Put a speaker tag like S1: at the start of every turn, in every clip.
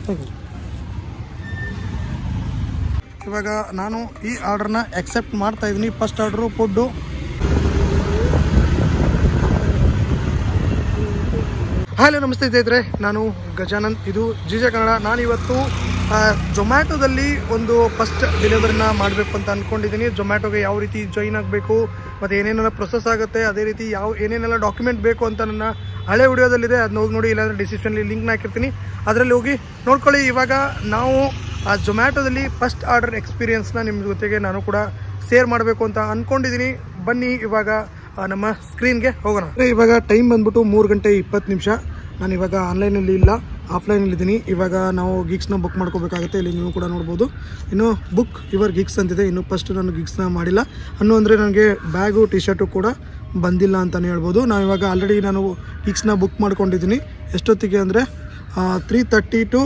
S1: ಇವಾಗ ನಾನು ಈ ಆರ್ಡ್ರನ್ನ accept ಮಾಡ್ತಾ ಇದ್ದೀನಿ ಫಸ್ಟ್ ಆರ್ಡ್ರು ಫುಡ್ಡು ಹಲೋ ನಮಸ್ತೆ ಸ್ನೇಹಿತರೆ ನಾನು ಗಜಾನಂದ್ ಇದು ಜಿಜೆ ಕನ್ನಡ ನಾನಿವತ್ತು ಜೊಮ್ಯಾಟೊದಲ್ಲಿ ಒಂದು ಫಸ್ಟ್ ಡೆಲಿವರಿನ ಮಾಡಬೇಕು ಅಂತ ಅಂದ್ಕೊಂಡಿದ್ದೀನಿ ಜೊಮ್ಯಾಟೊಗೆ ಯಾವ ರೀತಿ ಜಾಯಿನ್ ಆಗಬೇಕು ಮತ್ತು ಏನೇನೆಲ್ಲ ಪ್ರೊಸೆಸ್ ಆಗುತ್ತೆ ಅದೇ ರೀತಿ ಯಾವ ಏನೇನೆಲ್ಲ ಡಾಕ್ಯುಮೆಂಟ್ ಬೇಕು ಅಂತ ನನ್ನ ಹಳೆ ವಿಡಿಯೋದಲ್ಲಿದೆ ಅದನ್ನ ಹೋಗಿ ನೋಡಿ ಇಲ್ಲಾಂದರೆ ಡಿಸಿಷನಲ್ಲಿ ಲಿಂಕ್ನ ಹಾಕಿರ್ತೀನಿ ಅದರಲ್ಲಿ ಹೋಗಿ ನೋಡ್ಕೊಳ್ಳಿ ಇವಾಗ ನಾವು ಆ ಜೊಮ್ಯಾಟೊದಲ್ಲಿ ಫಸ್ಟ್ ಆರ್ಡರ್ ಎಕ್ಸ್ಪೀರಿಯನ್ಸ್ನ ನಿಮ್ಮ ಜೊತೆಗೆ ನಾನು ಕೂಡ ಶೇರ್ ಮಾಡಬೇಕು ಅಂತ ಅಂದ್ಕೊಂಡಿದ್ದೀನಿ ಬನ್ನಿ ಇವಾಗ ಆ, ನಮ್ಮ ಸ್ಕ್ರೀನ್ಗೆ ಹೋಗೋಣ ಅಂದ್ರೆ ಇವಾಗ ಟೈಮ್ ಬಂದ್ಬಿಟ್ಟು ಮೂರು ಗಂಟೆ ಇಪ್ಪತ್ತು ನಿಮಿಷ ನಾನು ಇವಾಗ ಆನ್ಲೈನಲ್ಲಿ ಇಲ್ಲ ಆಫ್ಲೈನಲ್ಲಿ ಇದ್ದೀನಿ ಇವಾಗ ನಾವು ಗಿಗ್ಸ್ನ ಬುಕ್ ಮಾಡ್ಕೋಬೇಕಾಗುತ್ತೆ ಇಲ್ಲಿ ನೀವು ಕೂಡ ನೋಡ್ಬೋದು ಇನ್ನು ಬುಕ್ ಯುವರ್ ಗಿಗ್ಸ್ ಅಂತಿದೆ ಇನ್ನು ಫಸ್ಟ್ ನಾನು ಗಿಗ್ಸ್ನ ಮಾಡಿಲ್ಲ ಅನ್ನು ಅಂದರೆ ನನಗೆ ಬ್ಯಾಗು ಟಿ ಶರ್ಟು ಕೂಡ ಬಂದಿಲ್ಲ ಅಂತಲೇ ಹೇಳ್ಬೋದು ನಾವು ಇವಾಗ ಆಲ್ರೆಡಿ ನಾನು ಗಿಗ್ಸ್ನ ಬುಕ್ ಮಾಡ್ಕೊಂಡಿದ್ದೀನಿ ಎಷ್ಟೊತ್ತಿಗೆ ಅಂದರೆ three thirty to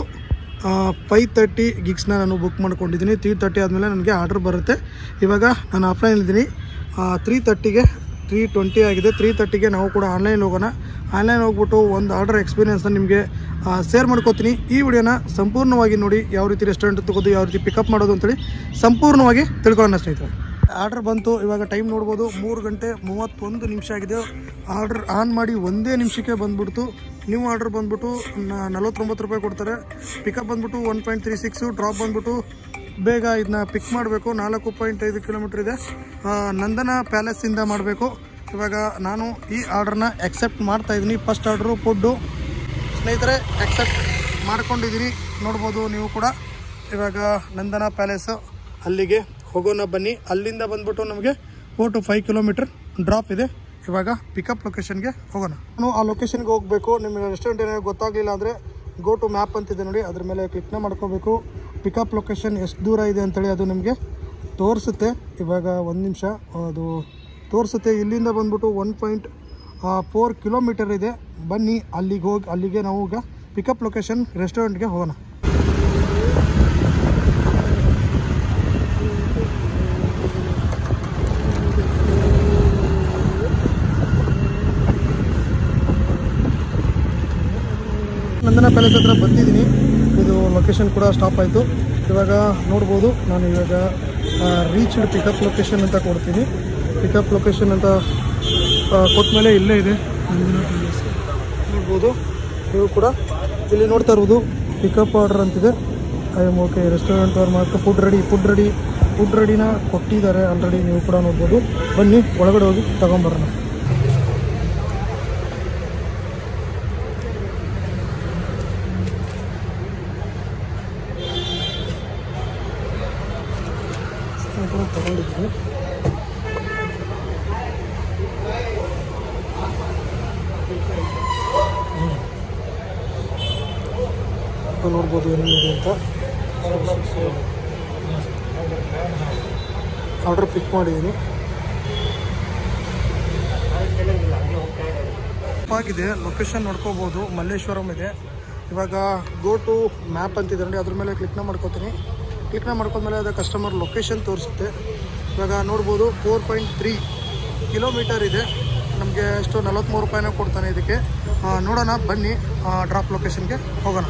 S1: five thirty ಗಿಗ್ಸ್ನ ನಾನು ಬುಕ್ ಮಾಡ್ಕೊಂಡಿದ್ದೀನಿ ತ್ರೀ ತರ್ಟಿ ಆದಮೇಲೆ ನನಗೆ ಆರ್ಡರ್ ಬರುತ್ತೆ ಇವಾಗ ನಾನು ಆಫ್ಲೈನಲ್ಲಿದ್ದೀನಿ ತ್ರೀ ತರ್ಟಿಗೆ ತ್ರೀ ಟ್ವೆಂಟಿ ಆಗಿದೆ ತ್ರೀ ತರ್ಟಿಗೆ ನಾವು ಕೂಡ ಆನ್ಲೈನ್ ಹೋಗೋಣ ಆನ್ಲೈನ್ ಹೋಗ್ಬಿಟ್ಟು ಒಂದು ಆರ್ಡರ್ ಎಕ್ಸ್ಪೀರಿಯನ್ಸ್ನ ನಿಮಗೆ ಶೇರ್ ಮಾಡ್ಕೋತೀನಿ ಈ ವಿಡಿಯೋನ ಸಂಪೂರ್ಣವಾಗಿ ನೋಡಿ ಯಾವ ರೀತಿ ರೆಸ್ಟೋರೆಂಟ್ ತಗೋದು ಯಾವ ರೀತಿ ಪಿಕಪ್ ಮಾಡೋದು ಅಂತೇಳಿ ಸಂಪೂರ್ಣವಾಗಿ ತಿಳ್ಕೊಳ್ಳೋಣ ಸ್ನೇಹಿತರೆ ಆರ್ಡರ್ ಬಂತು ಇವಾಗ ಟೈಮ್ ನೋಡ್ಬೋದು ಮೂರು ಗಂಟೆ ಮೂವತ್ತೊಂದು ನಿಮಿಷ ಆಗಿದೆ ಆರ್ಡರ್ ಆನ್ ಮಾಡಿ ಒಂದೇ ನಿಮಿಷಕ್ಕೆ ಬಂದ್ಬಿಡ್ತು ನ್ಯೂ ಆರ್ಡರ್ ಬಂದ್ಬಿಟ್ಟು ನ- ನಲವತ್ತೊಂಬತ್ತು ರೂಪಾಯಿ ಕೊಡ್ತಾರೆ ಪಿಕಪ್ ಬಂದ್ಬಿಟ್ಟು one point three six drop ಬಂದ್ಬಿಟ್ಟು ಬೇಗ ಇದನ್ನ ಪಿಕ್ ಮಾಡಬೇಕು ನಾಲ್ಕು ಪಾಯಿಂಟ್ ಐದು ಕಿಲೋಮೀಟ್ರ್ ಇದೆ ಆ, ನಂದನ ಪ್ಯಾಲೇಸಿಂದ ಮಾಡಬೇಕು ಇವಾಗ ನಾನು ಈ ಆರ್ಡ್ರನ್ನ ಎಕ್ಸೆಪ್ಟ್ ಮಾಡ್ತಾ ಇದ್ದೀನಿ ಫಸ್ಟ್ ಆರ್ಡ್ರು ಫುಡ್ಡು ಸ್ನೇಹಿತರೆ ಎಕ್ಸೆಪ್ಟ್ ಮಾಡ್ಕೊಂಡಿದ್ದೀನಿ ನೋಡ್ಬೋದು ನೀವು ಕೂಡ ಇವಾಗ ನಂದನ ಪ್ಯಾಲೇಸು ಅಲ್ಲಿಗೆ ಹೋಗೋಣ ಬನ್ನಿ ಅಲ್ಲಿಂದ ಬಂದ್ಬಿಟ್ಟು ನಮಗೆ four to five kilometre drop ಇದೆ ಇವಾಗ ಪಿಕಪ್ ಲೊಕೇಶನ್ಗೆ ಹೋಗೋಣ ನಾನು ಆ ಲೊಕೇಶನ್ಗೆ ಹೋಗಬೇಕು ನಿಮಗೆ ರೆಸ್ಟೋರೆಂಟ್ ಏನಾದ್ರು ಗೊತ್ತಾಗಲಿಲ್ಲ ಅಂದರೆ ಗೋ ಟು ಮ್ಯಾಪ್ ಅಂತಿದೆ ನೋಡಿ ಅದ್ರ ಮೇಲೆ ಕ್ಲಿಕ್ನ ಮಾಡ್ಕೋಬೇಕು ಪಿಕಪ್ ಲೊಕೇಶನ್ ಎಷ್ಟು ದೂರ ಇದೆ ಅಂತೇಳಿ ಅದು ನಿಮಗೆ ತೋರಿಸುತ್ತೆ ಇವಾಗ ಒಂದು ನಿಮಿಷ ಅದು ತೋರಿಸುತ್ತೆ ಇಲ್ಲಿಂದ ಬಂದ್ಬಿಟ್ಟು ಒನ್ ಪಾಯಿಂಟ್ ಫೋರ್ ಕಿಲೋಮೀಟರ್ ಇದೆ ಬನ್ನಿ ಅಲ್ಲಿಗೆ ಹೋಗಿ ಅಲ್ಲಿಗೆ ನಾವು ಈಗ ಪಿಕಪ್ ಲೊಕೇಶನ್ ರೆಸ್ಟೋರೆಂಟ್ಗೆ ಹೋಗೋಣ ನಂದನ ಪ್ಯಾಲೇಸ್ ಹತ್ರ ಬಂದಿದ್ದೀನಿ ಇದು ಲೊಕೇಶನ್ ಕೂಡ ಸ್ಟಾಪ್ ಆಯಿತು ಇವಾಗ ನೋಡ್ಬೋದು ನಾನು ಇವಾಗ ರೀಚ್ಡ್ ಪಿಕಪ್ ಲೊಕೇಶನ್ ಅಂತ ಕೊಡ್ತೀನಿ ಪಿಕಪ್ ಲೊಕೇಶನ್ ಅಂತ ಕೊಟ್ಮೇಲೆ ಇಲ್ಲೇ ಇದೆ ನಂದನ ಪ್ಯಾಲೇಸ್ ನೋಡ್ಬೋದು ನೀವು ಕೂಡ ಇಲ್ಲಿ ನೋಡ್ತಾ ಇರ್ಬೋದು ಪಿಕಪ್ ಆರ್ಡರ್ ಅಂತಿದೆ ಐ ಎಮ್ ಓಕೆ ರೆಸ್ಟೋರೆಂಟ್ ಅವ್ರು ಮಾತ್ರ food ready food ready food ರೆಡಿನ ಕೊಟ್ಟಿದ್ದಾರೆ ಆಲ್ರೆಡಿ ನೀವು ಕೂಡ ನೋಡ್ಬೋದು ಬನ್ನಿ ಒಳಗಡೆ ಹೋಗಿ ತಗೊಂಬರೋಣ ಸ್ನೇಹಿತರು ತಗೊಂಡಿದ್ವಿ ಹ್ಮ್. ನೋಡ್ಬೋದು ಏನೇನಿದೆ ಅಂತ ಆರ್ಡರ್ ಪಿಕ್ ಮಾಡಿದ್ದೀನಿ ಆಗಿದೆ ಲೊಕೇಶನ್ ನೋಡ್ಕೋಬೋದು ಮಲ್ಲೇಶ್ವರಂ ಇದೆ ಇವಾಗ ಗೋ ಟು ಮ್ಯಾಪ್ ಅಂತಿದೆ ನೋಡಿ ಅದ್ರ ಮೇಲೆ ಕ್ಲಿಕ್ನ ಮಾಡ್ಕೋತೀನಿ ಕ್ಲಿಕ್ನ ಮಾಡ್ಕೊಂಡ್ಮೇಲೆ ಅದು ಕಸ್ಟಮರ್ ಲೊಕೇಶನ್ ತೋರಿಸುತ್ತೆ ಇವಾಗ ನೋಡ್ಬೋದು ಫೋರ್ ಪಾಯಿಂಟ್ ತ್ರೀ ಕಿಲೋಮೀಟರ್ ಇದೆ ನಮಗೆ ಎಷ್ಟು ನಲವತ್ತ್ಮೂರು ರೂಪಾಯಿನ ಕೊಡ್ತಾನೆ ಇದಕ್ಕೆ ಆ, ನೋಡೋಣ ಬನ್ನಿ ಡ್ರಾಪ್ ಲೊಕೇಶನ್ಗೆ ಹೋಗೋಣ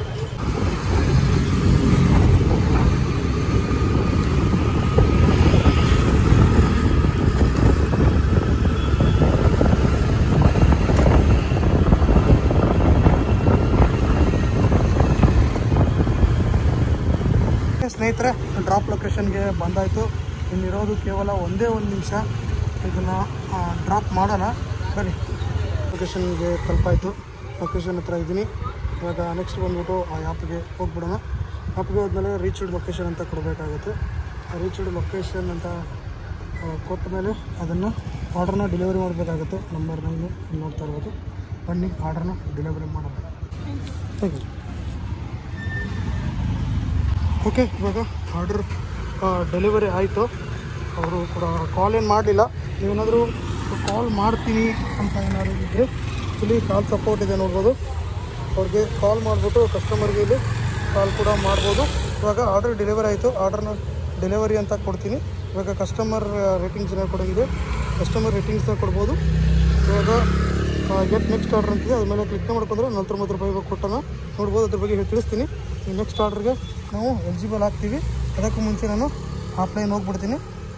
S1: ಸ್ನೇಹಿತರೆ ಡ್ರಾಪ್ ಲೊಕೇಶನ್ಗೆ ಬಂದಾಯಿತು ಇನ್ನಿರೋದು ಕೇವಲ ಒಂದೇ ಒಂದು ನಿಮಿಷ ಇದನ್ನು ಡ್ರಾಪ್ ಮಾಡೋಣ ಬನ್ನಿ ಲೊಕೇಶನ್ಗೆ ತಲುಪಾಯಿತು ಲೊಕೇಶನ್ ಹತ್ರ ಇದ್ದೀನಿ ಇವಾಗ ನೆಕ್ಸ್ಟ್ ಬಂದ್ಬಿಟ್ಟು ಆ ಆ್ಯಪ್ಗೆ ಹೋಗ್ಬಿಡೋಣ ಆ್ಯಪ್ಗೆ ಹೋದ್ಮೇಲೆ ರೀಚ್ಡ್ ಲೊಕೇಶನ್ ಅಂತ ಕೊಡಬೇಕಾಗುತ್ತೆ ಆ ರೀಚ್ಡ್ ಲೊಕೇಶನ್ ಅಂತ ಆ, ಕೊಟ್ಟ ಮೇಲೆ ಅದನ್ನು ಆರ್ಡ್ರನ್ನ ಡೆಲಿವರಿ ಮಾಡಬೇಕಾಗುತ್ತೆ ನಂಬರ್ ನೈನು ಇಲ್ಲಿ ನೋಡ್ತಾ ಇರ್ಬೋದು ಬನ್ನಿ ಆರ್ಡ್ರನ್ನ ಡೆಲಿವರಿ ಮಾಡೋಣ ಥ್ಯಾಂಕ್ ಯು ಓಕೆ ಇವಾಗ ಆರ್ಡರ್ ಡೆಲಿವರಿ ಆಯಿತು ಅವರು ಕೂಡ ಕಾಲ್ ಏನು ಮಾಡಲಿಲ್ಲ ನೀವೇನಾದರೂ ಕಾಲ್ ಮಾಡ್ತೀನಿ ಅಂತ ಏನಾದರೂ ಇದ್ದರೆ ಇಲ್ಲಿ ಕಾಲ್ ಸಪೋರ್ಟ್ ಇದೆ ನೋಡ್ಬೋದು ಅವ್ರಿಗೆ ಕಾಲ್ ಮಾಡಿಬಿಟ್ಟು ಕಸ್ಟಮರ್ಗೆ ಇಲ್ಲಿ ಕಾಲ್ ಕೂಡ ಮಾಡ್ಬೋದು ಇವಾಗ ಆರ್ಡರ್ ಡೆಲಿವರಿ ಆಯಿತು ಆರ್ಡರ್ನ ಡೆಲಿವರಿ ಅಂತ ಕೊಡ್ತೀನಿ ಇವಾಗ ಕಸ್ಟಮರ್ ರೇಟಿಂಗ್ಸ್ನ ಕೊಡೋಗಿದೆ ಕಸ್ಟಮರ್ ರೇಟಿಂಗ್ಸ್ನ ಕೊಡ್ಬೋದು ಇವಾಗ ಗೆಟ್ ನೆಕ್ಸ್ಟ್ ಆರ್ಡರ್ ಅಂತಿದೆ ಅದ್ರ ಮೇಲೆ ಕ್ಲಿಕ್ ಮಾಡ್ಕೊಂಡ್ರೆ ನಲ್ವತ್ತೊಂಬತ್ತು ರೂಪಾಯಿ ಕೊಟ್ಟನ ನೋಡ್ಬೋದು ಅದ್ರ ಬಗ್ಗೆ ತಿಳಿಸ್ತೀನಿ ಈ ನೆಕ್ಸ್ಟ್ ಆರ್ಡ್ರಿಗೆ ನಾವು ಎಲಿಜಿಬಲ್ ಆಗ್ತೀವಿ ಅದಕ್ಕೂ ಮುಂಚೆ ನಾನು ಆಫ್ಲೈನ್ ಹೋಗ್ಬಿಡ್ತೀನಿ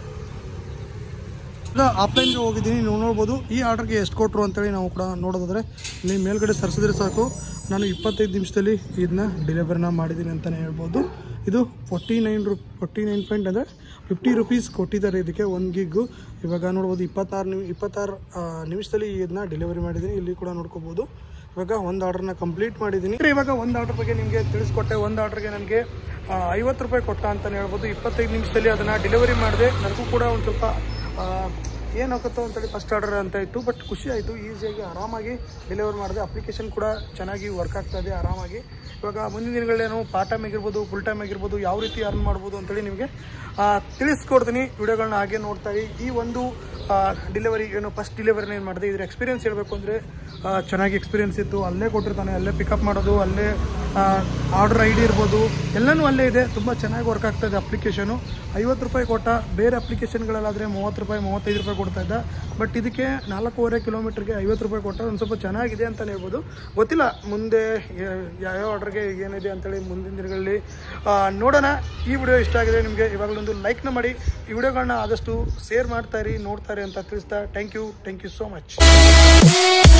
S1: ಈಗ ಆಫ್ಲೈನ್ಗೆ ಹೋಗಿದ್ದೀನಿ ನೀವು ನೋಡ್ಬೋದು ಈ ಆರ್ಡರ್ಗೆ ಎಷ್ಟು ಕೊಟ್ಟರು ಅಂತೇಳಿ ನಾವು ಕೂಡ ನೋಡೋದಾದ್ರೆ ನೀವು ಮೇಲ್ಗಡೆ ಸರಿಸಿದ್ರೆ ಸಾಕು ನಾನು ಇಪ್ಪತ್ತೈದು ನಿಮಿಷದಲ್ಲಿ ಇದನ್ನ ಡೆಲಿವರಿನ ಮಾಡಿದ್ದೀನಿ ಅಂತಲೇ ಹೇಳ್ಬೋದು ಇದು ಫೋರ್ಟಿ ನೈನ್ ರು ಫೋರ್ಟಿ ನೈನ್ ಪಾಯಿಂಟ್ ಅಂದರೆ ಫಿಫ್ಟಿ ರುಪೀಸ್ ಕೊಟ್ಟಿದ್ದಾರೆ ಇದಕ್ಕೆ ಒಂದು ಗಿಗ್ಗು ಇವಾಗ ನೋಡ್ಬೋದು ಇಪ್ಪತ್ತಾರು ನಿಮಿ ಇಪ್ಪತ್ತಾರು ಆ, ನಿಮಿಷದಲ್ಲಿ ಇದನ್ನ ಡೆಲಿವರಿ ಮಾಡಿದ್ದೀನಿ ಇಲ್ಲಿ ಕೂಡ ನೋಡ್ಕೋಬೋದು ಇವಾಗ ಒಂದು ಆರ್ಡ್ರನ್ನ ಕಂಪ್ಲೀಟ್ ಮಾಡಿದ್ದೀನಿ ಇವಾಗ ಒಂದು ಆರ್ಡರ್ ಬಗ್ಗೆ ನಿಮಗೆ ತಿಳಿಸ್ಕೊಟ್ಟೆ ಒಂದು ಆರ್ಡ್ರಿಗೆ ನನಗೆ ಐವತ್ತು ರೂಪಾಯಿ ಕೊಟ್ಟ ಅಂತಲೇ ಹೇಳ್ಬೋದು ಇಪ್ಪತ್ತೈದು ನಿಮಿಷದಲ್ಲಿ ಅದನ್ನು ಡೆಲಿವರಿ ಮಾಡಿದೆ ನನಗೂ ಕೂಡ ಒಂದು ಸ್ವಲ್ಪ ಏನಾಗುತ್ತೋ ಅಂತೇಳಿ ಫಸ್ಟ್ ಆರ್ಡರ್ ಅಂತ ಇತ್ತು ಬಟ್ ಖುಷಿ ಆಯಿತು ಈಸಿಯಾಗಿ ಆರಾಮಾಗಿ ಡೆಲಿವರ್ ಮಾಡಿದೆ ಅಪ್ಲಿಕೇಶನ್ ಕೂಡ ಚೆನ್ನಾಗಿ ವರ್ಕ್ ಆಗ್ತಾ ಇದೆ ಆರಾಮಾಗಿ ಇವಾಗ ಮುಂದಿನ ದಿನಗಳೇನು ಪಾರ್ಟ್ ಟೈಮ್ ಆಗಿರ್ಬೋದು ಫುಲ್ ಟೈಮ್ ಆಗಿರ್ಬೋದು ಯಾವ ರೀತಿ ಅರ್ನ್ ಮಾಡ್ಬೋದು ಅಂತೇಳಿ ನಿಮಗೆ ಆ, ತಿಳಿಸ್ಕೊಡ್ತೀನಿ ವಿಡಿಯೋಗಳನ್ನ ಹಾಗೆ ನೋಡ್ತಾ ಇರಿ ಈ ಒಂದು ಡೆಲಿವರಿ ಏನು ಫಸ್ಟ್ ಡೆಲಿವರಿನ ಏನು ಮಾಡಿದೆ ಇದ್ರ ಎಕ್ಸ್ಪೀರಿಯನ್ಸ್ ಹೇಳಬೇಕು ಅಂದರೆ ಚೆನ್ನಾಗಿ ಎಕ್ಸ್ಪೀರಿಯನ್ಸ್ ಇತ್ತು ಅಲ್ಲೇ ಕೊಟ್ಟಿರ್ತಾನೆ ಅಲ್ಲೇ ಪಿಕಪ್ ಮಾಡೋದು ಅಲ್ಲೇ ಆರ್ಡರ್ ಐ ಡಿ ಇರ್ಬೋದು ಎಲ್ಲನೂ ಅಲ್ಲೇ ಇದೆ ತುಂಬ ಚೆನ್ನಾಗಿ ವರ್ಕ್ ಆಗ್ತಾ ಇದೆ ಅಪ್ಲಿಕೇಶನು ಐವತ್ತು ರೂಪಾಯಿ ಕೊಟ್ಟ ಬೇರೆ ಅಪ್ಲಿಕೇಶನ್ಗಳಲ್ಲಾದರೆ ಮೂವತ್ತು ರೂಪಾಯಿ ಮೂವತ್ತೈದು ರೂಪಾಯಿ ಕೊಡ್ತಾ ಇದ್ದ ಬಟ್ ಇದಕ್ಕೆ ನಾಲ್ಕೂವರೆ ಕಿಲೋಮೀಟ್ರಿಗೆ ಐವತ್ತು ರೂಪಾಯಿ ಕೊಟ್ಟ ಒಂದು ಸ್ವಲ್ಪ ಚೆನ್ನಾಗಿದೆ ಅಂತಲೇ ಹೇಳ್ಬೋದು ಗೊತ್ತಿಲ್ಲ ಮುಂದೆ ಯ- ಯಾವ್ಯಾವ ಆರ್ಡರ್ಗೆ ಏನಿದೆ ಅಂತೇಳಿ ಮುಂದಿನ ದಿನಗಳಲ್ಲಿ ಆ, ನೋಡೋಣ ಈ ವಿಡಿಯೋ ಇಷ್ಟ ಆಗಿದೆ ನಿಮಗೆ ಇವಾಗಲೊಂದು ಲೈಕ್ನ ಮಾಡಿ ಈ ವಿಡಿಯೋಗಳನ್ನ ಆದಷ್ಟು ಶೇರ್ ಮಾಡ್ತಾ ಇರಿ ನೋಡ್ತಾ ಇರಿ ಅಂತ ತಿಳಿಸ್ತಾ thank you thank you so much